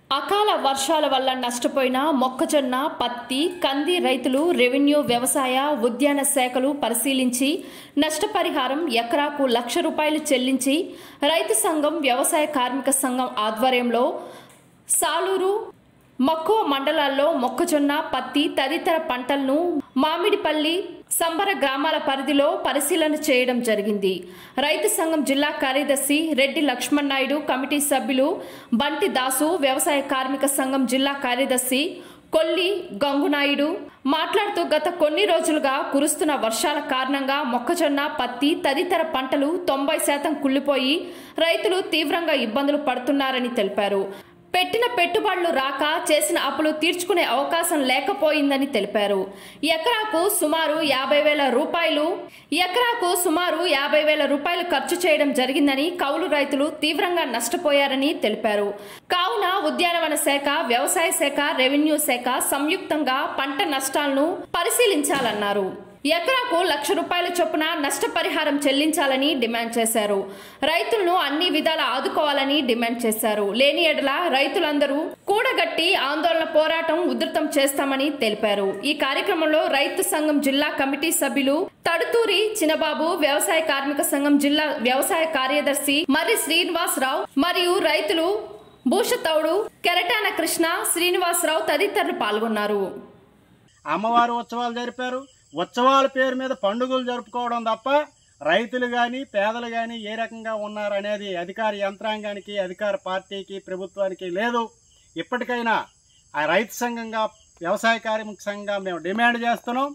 అకాల వర్షాల వల్ల నష్టపోయిన మొక్కజొన్న పత్తి కంది రైతులు రెవెన్యూ వ్యవసాయ ఉద్యాన శాఖలు పరిశీలించి నష్టపరిహారం ఎకరాకు లక్ష రూపాయలు చెల్లించి రైతు సంఘం వ్యవసాయ కార్మిక సంఘం ఆధ్వర్యంలో సాలూరు మక్కువ మండలాల్లో మొక్కజొన్న పత్తి తదితర పంటలను మామిడిపల్లి సంబర గ్రామాల పరిధిలో పరిశీలన చేయడం జరిగింది రైతు సంఘం జిల్లా కార్యదర్శి రెడ్డి లక్ష్మణ్ నాయుడు కమిటీ సభ్యులు బంటి దాసు వ్యవసాయ కార్మిక సంఘం జిల్లా కార్యదర్శి కొల్లి గంగునాయుడు మాట్లాడుతూ గత కొన్ని రోజులుగా కురుస్తున్న వర్షాల కారణంగా మొక్కజొన్న పత్తి తదితర పంటలు తొంభై శాతం కుళ్ళిపోయి రైతులు తీవ్రంగా ఇబ్బందులు పడుతున్నారని తెలిపారు పెట్టిన పెట్టుబడులు రాక చేసిన అప్పులు తీర్చుకునే అవకాశం లేకపోయిందని తెలిపారు ఎకరాకు సుమారు యాభై వేల రూపాయలు ఎకరాకు సుమారు యాభై వేల రూపాయలు ఖర్చు చేయడం జరిగిందని కౌలు రైతులు తీవ్రంగా నష్టపోయారని తెలిపారు కావున ఉద్యానవన శాఖ వ్యవసాయ శాఖ రెవెన్యూ శాఖ సంయుక్తంగా పంట నష్టాలను పరిశీలించాలన్నారు ఎకరాకు లక్ష రూపాయల చొప్పున నష్టపరిహారం చెల్లించాలని డిమాండ్ చేశారు రైతులను అన్ని విధాల ఆదుకోవాలని డిమాండ్ చేశారు లేని ఎడల రైతులందరూ కూడగట్టి ఆందోళన పోరాటం ఉధృతం చేస్తామని తెలిపారు ఈ కార్యక్రమంలో రైతు సంఘం జిల్లా కమిటీ సభ్యులు తడుతూరి చినబాబు వ్యవసాయ కార్మిక సంఘం జిల్లా వ్యవసాయ కార్యదర్శి మరి శ్రీనివాసరావు మరియు రైతులు భూషతౌడు కెరటాన కృష్ణ శ్రీనివాసరావు తదితరులు పాల్గొన్నారు అమ్మవారు ఉత్సవాలు జరిపారు ఉత్సవాల పేరు మీద పండుగలు జరుపుకోవడం తప్ప రైతులు కానీ పేదలు కానీ ఏ రకంగా ఉన్నారనేది అధికార యంత్రాంగానికి అధికార పార్టీకి ప్రభుత్వానికి లేదు ఇప్పటికైనా ఆ రైతు సంఘంగా వ్యవసాయ కార్మిక సంఘంగా మేము డిమాండ్ చేస్తున్నాం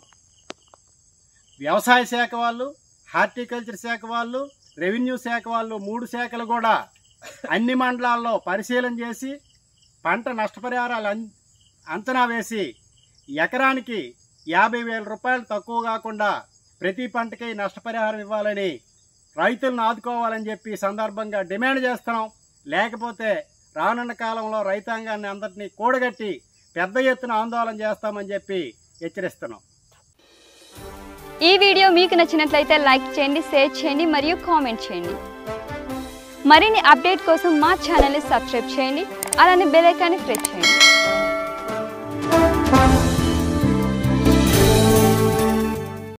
వ్యవసాయ శాఖ వాళ్ళు హార్టికల్చర్ శాఖ వాళ్ళు రెవెన్యూ శాఖ వాళ్ళు మూడు శాఖలు కూడా అన్ని మండలాల్లో పరిశీలన చేసి పంట నష్టపరిహారాలు అం- అంచనా వేసి ఎకరానికి యాభై వేల రూపాయలు తక్కువ కాకుండా ప్రతి పంటకి నష్టపరిహారం ఇవ్వాలని రైతులను ఆదుకోవాలని చెప్పి ఈ సందర్భంగా డిమాండ్ చేస్తున్నాం లేకపోతే రానున్న కాలంలో రైతాంగాన్ని అందరినీ కూడగట్టి పెద్ద ఎత్తున ఆందోళన చేస్తామని చెప్పి హెచ్చరిస్తున్నాం ఈ వీడియో మీకు నచ్చినట్లయితే లైక్ చేయండి షేర్ చేయండి మరియు కామెంట్ చేయండి మరిన్ని అప్డేట్ కోసం మా ఛానల్ని సబ్స్క్రైబ్ చేయండి అలానే బెల్ ఐకాన్ని ప్రెస్ చేయండి